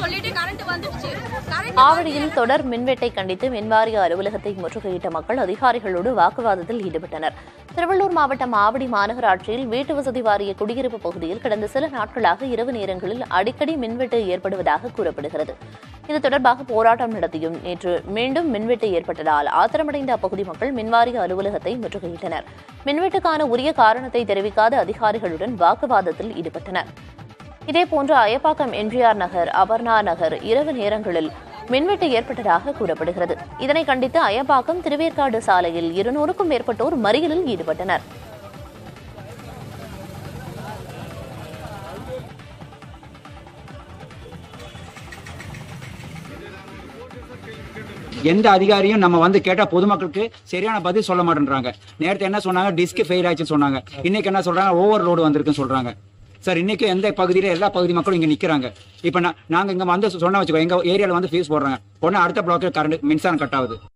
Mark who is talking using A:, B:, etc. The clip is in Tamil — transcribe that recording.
A: சொல்லிட்டு கரண்ட் வந்துடுச்சு கரண்ட்
B: ஆவடியில் தொடர் மின்வெட்டை கண்டித்து மின்வாரிய அலுவலகத்தை முற்றுகையிட்ட மக்கள் அதிகாரிகளோடு வாக்குவாதத்தில் ஈடுபட்டனர் திருவள்ளூர் மாவட்டம் ஆவடி மாநகராட்சியில் வீட்டு வசதி வாரிய குடியிருப்பு பகுதியில் கடந்த சில நாட்களாக இரவு நேரங்களில் அடிக்கடி மின்வெட்டு ஏற்படுவதாக கூறப்படுகிறது இது தொடர்பாக போராட்டம் நடத்தியும் நேற்று மீண்டும் மின்வெட்டு ஏற்பட்டதால் ஆத்திரமடைந்த அப்பகுதி மக்கள் மின்வாரிய அலுவலகத்தை முற்றுகையிட்டனர் மின்வெட்டுக்கான உரிய காரணத்தை தெரிவிக்காத அதிகாரிகளுடன் வாக்குவாதத்தில் ஈடுபட்டனர் இதேபோன்று அயப்பாக்கம் எம்ஜிஆர் நகர் அபர்ணா நகர் இரவு நேரங்களில் மின்வெட்டு ஏற்பட்டதாக கூறப்படுகிறது இதனை கண்டித்து அயப்பாக்கம் திருவேற்காடு சாலையில் இருநூறுக்கும் மேற்பட்டோர் மறியலில் ஈடுபட்டனர்
C: எந்த அதிகாரியும் நம்ம வந்து கேட்டா பொதுமக்களுக்கு சரியான பதில் சொல்ல மாட்டேன்றாங்க நேரத்தை என்ன சொன்னாங்க டிஸ்க் ஃபெயில் ஆயிடுச்சுன்னு சொன்னாங்க இன்னைக்கு என்ன சொல்றாங்க ஓவர் லோடு வந்திருக்குன்னு சொல்றாங்க சார் இன்னைக்கு எந்த பகுதியில எல்லா பகுதி மக்களும் இங்க நிக்கிறாங்க இப்ப நான் நாங்க இங்க வந்து சொன்னா வச்சுக்கோ எங்க ஏரியால வந்து ஃபீஸ் போடுறாங்க உடனே அடுத்த பிளாக்கு கரண்ட் மின்சாரம் கட் ஆகுது